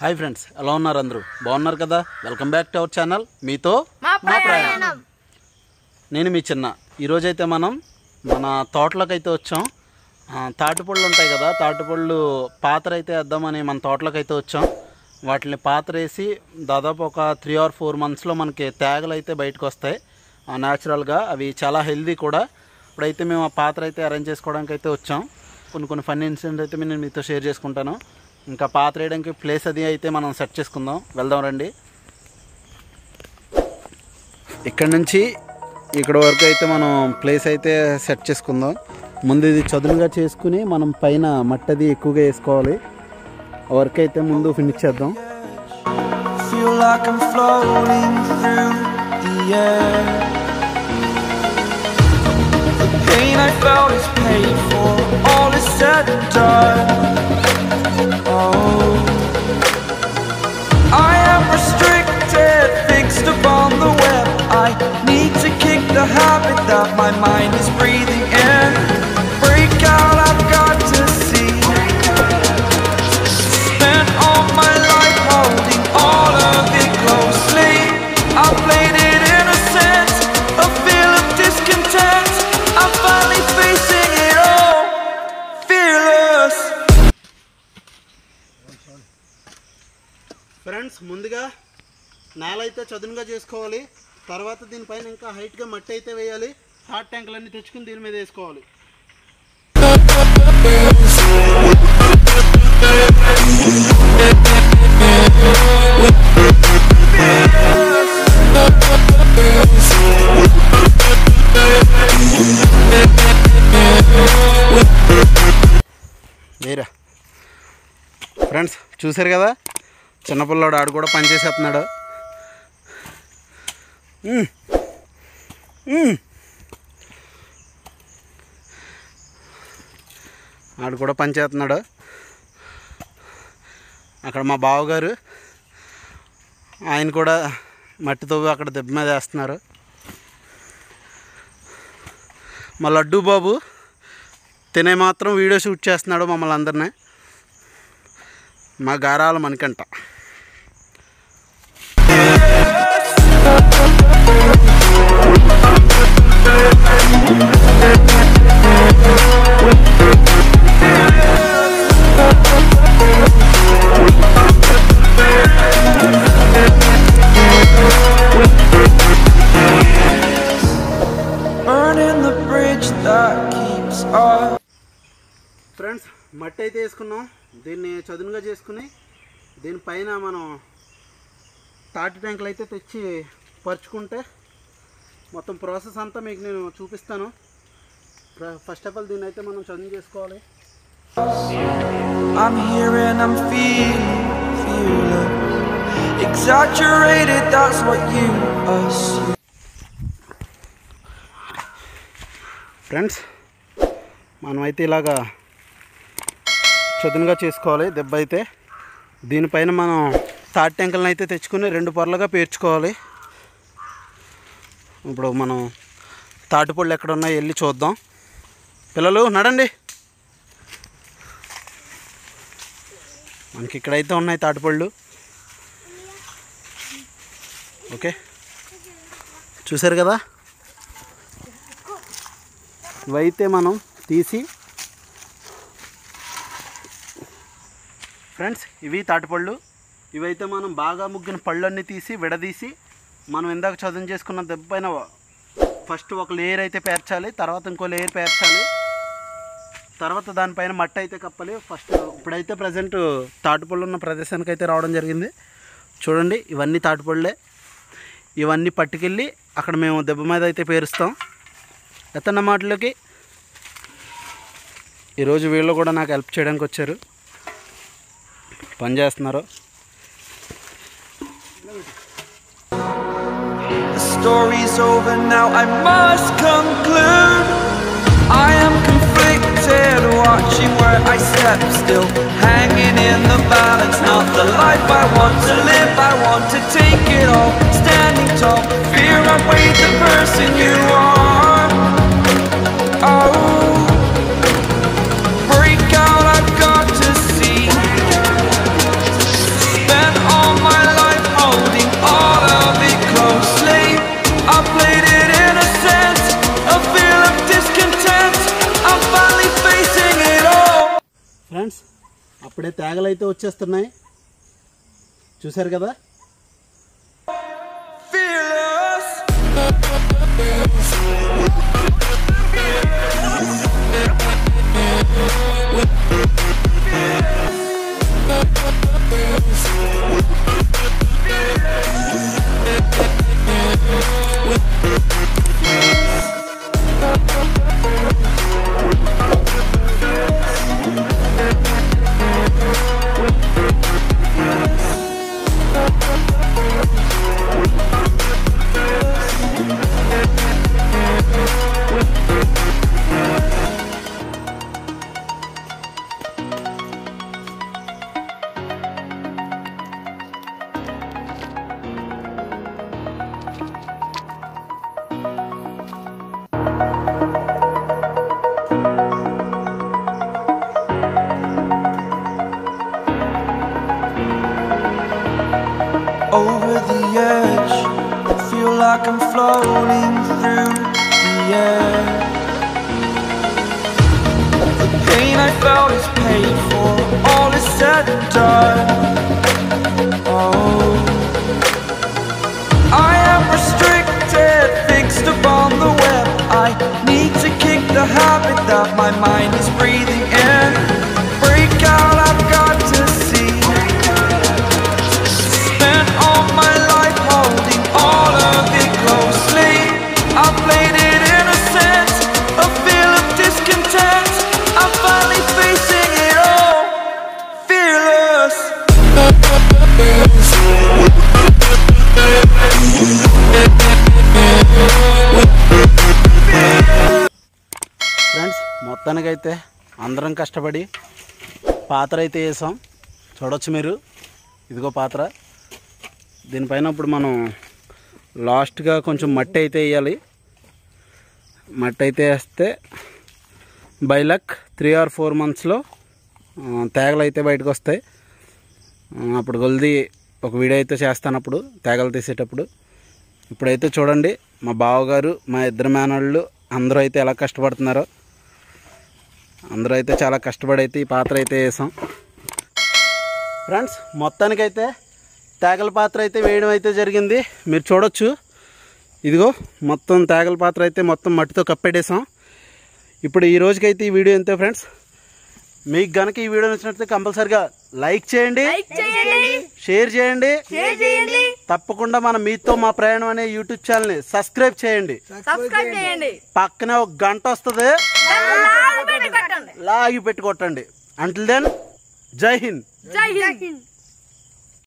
Hi friends ఎలా ఉన్నారు అందరూ బాగున్నారు కదా welcome back to our channel మీతో మా ప్రయాణం నేను మీ చిన్న ఈరోజైతే మనం మన తోటలోకి అయితే వచ్చాం ఆ, తాటిపళ్ళు ఉంటాయి కదా తాటిపళ్ళు పాత్ర అయితే వేద్దామని మన తోటలోకి అయితే వచ్చాం వాటిని పాత్ర వేసి దాదాపు ఒక త్రీ ఆర్ ఫోర్ మంత్స్లో మనకి తేగలు అయితే బయటకు వస్తాయి న్యాచురల్గా అవి చాలా హెల్దీ కూడా ఇప్పుడైతే మేము ఆ పాత్ర అయితే అరేంజ్ చేసుకోవడానికి అయితే వచ్చాం కొన్ని కొన్ని ఫన్ ఇన్సిడెంట్ అయితే నేను మీతో షేర్ చేసుకుంటాను ఇంకా పాత్ర వేయడానికి ప్లేస్ అది అయితే మనం సెట్ చేసుకుందాం వెళ్దాం రండి ఇక్కడ నుంచి ఇక్కడ వరకు అయితే మనం ప్లేస్ అయితే సెట్ చేసుకుందాం ముందు ఇది చదునుగా చేసుకుని మనం పైన మట్టది ఎక్కువగా వేసుకోవాలి ఆ వర్క్ అయితే ముందు ఫినిష్ చేద్దాం Feel like I'm floating through the air. The pain I felt is paid for, all is said and done. Oh, I am restricted, fixed upon the web. I need to kick the habit that my mind is breathing in. Break out, I've got to see. Spent all my life holding all of it closely. I played it innocent, a feel of discontent. I'm finally facing it all, fearless. Friends ముందుగా నేల అయితే చదునుగా చేసుకోవాలి తర్వాత దీనిపైన ఇంకా హైట్గా మట్టి అయితే వేయాలి హాట్ ట్యాంకులన్నీ తెచ్చుకుని దీని మీద వేసుకోవాలి వేరా ఫ్రెండ్స్ చూసారు కదా చిన్నపిల్లాడు ఆడు కూడా పని చేసేస్తున్నాడు మ్మ్. మ్మ్. ఆడు కూడా పని చేస్తున్నాడు అక్కడ మా బావగారు ఆయన కూడా మట్టి తవ్వి అక్కడ దెబ్బ మీద వేస్తున్నారు మా లడ్డు బాబు తినే మాత్రం వీడియో షూట్ చేస్తున్నాడు మమ్మల్ని అందరినీ మా గారాల Manikanta Burning the bridge that keeps us. Friends మట్టి అయితే వేసుకున్నాం దీన్ని చదునుగా చేసుకుని దీనిపైన మనం తాటి ట్యాంకులు అయితే తెచ్చి పరుచుకుంటే మొత్తం ప్రాసెస్ అంతా మీకు నేను చూపిస్తాను ఫస్ట్ ఆఫ్ ఆల్ దీన్ని అయితే మనం చదును చేసుకోవాలి I'm here and I'm feeling fearless. Exaggerated, that's what you assume. Friends మనమైతే ఇలాగా చదునుగా చేసుకోవాలి దెబ్బ అయితే దీనిపైన మనం తాటి టెంకలను అయితే తెచ్చుకుని రెండు పొరలుగా పేర్చుకోవాలి ఇప్పుడు మనం తాటిపళ్ళు ఎక్కడ ఉన్నాయో వెళ్ళి చూద్దాం పిల్లలు నడండి మనకి ఇక్కడైతే ఉన్నాయి తాటిపళ్ళు ఓకే చూసారు కదా ఇవైతే మనం తీసి ఫ్రెండ్స్ ఇవి తాటిపళ్ళు ఇవైతే మనం బాగా ముగ్గిన పళ్ళన్నీ తీసి విడదీసి మనం ఇందాక చదువు చేసుకున్న దెబ్బ పైన ఫస్ట్ ఒక లేయర్ అయితే పేర్చాలి తర్వాత ఇంకో లేయర్ పేర్చాలి తర్వాత దానిపైన మట్టి అయితే కప్పాలి ఫస్ట్ ఇప్పుడైతే ప్రజెంట్ తాటిపళ్ళు ఉన్న ప్రదేశానికి అయితే రావడం జరిగింది చూడండి ఇవన్నీ తాటిపళ్ళే ఇవన్నీ పట్టుకెళ్ళి అక్కడ మేము దెబ్బ మీద అయితే పేరుస్తాం ఎత్తన్న మాటలకి ఈరోజు వీళ్ళు కూడా నాకు హెల్ప్ చేయడానికి వచ్చారు పని చేస్తున్నారు The story's over now, I must conclude. I am conflicted, watching where I step still, hanging in the balance. Not the life I want to live, I want to take it all. Standing tall, fear I weighed the person you are. Oh, break out, I've got to see. Spend అప్పుడే తేగలు అయితే వచ్చేస్తున్నాయి చూశారు కదా fearless. over the edge. Feel like I'm floating through the air. The pain I felt is paid for, all is said and done. Oh, I am restricted, fixed upon the web. I need to kick the habit that my mind is breathing in. Break out, I've got to see. Spent all my life holding all of it closely. I played it innocent, a feel of discontent. I'm finally facing it all, fearless. Friends మొత్తానికైతే అందరం కష్టపడి పాత్ర అయితే వేసాం చూడొచ్చు మీరు ఇదిగో పాత్ర దీనిపైన ఇప్పుడు మనం లాస్ట్గా కొంచెం మట్టి అయితే వేయాలి మట్టి అయితే వేస్తే బైలక్ త్రీ ఆర్ ఫోర్ మంత్స్లో తేగలు అయితే బయటకు వస్తాయి ఆ, అప్పుడు కొలిది ఒక వీడియో అయితే చేస్తాను అప్పుడు తేగలు తీసేటప్పుడు ఇప్పుడైతే చూడండి మా బావగారు మా ఇద్దరు మేనళ్ళు అందరూ అయితే ఎలా కష్టపడుతున్నారో అందరూ అయితే చాలా కష్టపడి అయితే ఈ పాత్ర అయితే వేసాం ఫ్రెండ్స్ మొత్తానికైతే తేగల పాత్ర అయితే వేయడం అయితే జరిగింది మీరు చూడొచ్చు ఇదిగో మొత్తం తేగల పాత్ర అయితే మొత్తం మట్టితో కప్పెట్టేసాం ఇప్పుడు ఈ రోజుకైతే ఈ వీడియో అంతే ఫ్రెండ్స్ మీకు గనక ఈ వీడియో నచ్చినట్లయితే కంపల్సరిగా లైక్ చేయండి లైక్ చేయండి షేర్ చేయండి షేర్ చేయండి తప్పకుండా మన మీతో మా ప్రయాణం అనే యూట్యూబ్ ఛానల్ని సబ్స్క్రైబ్ చేయండి సబ్స్క్రైబ్ చేయండి పక్కనే ఒక గంట వస్తుంది దాన్ని లాగి పెట్టి కొట్టండి లాగి పెట్టి కొట్టండి అంటిల్ దెన్ జై హింద్ జై హింద్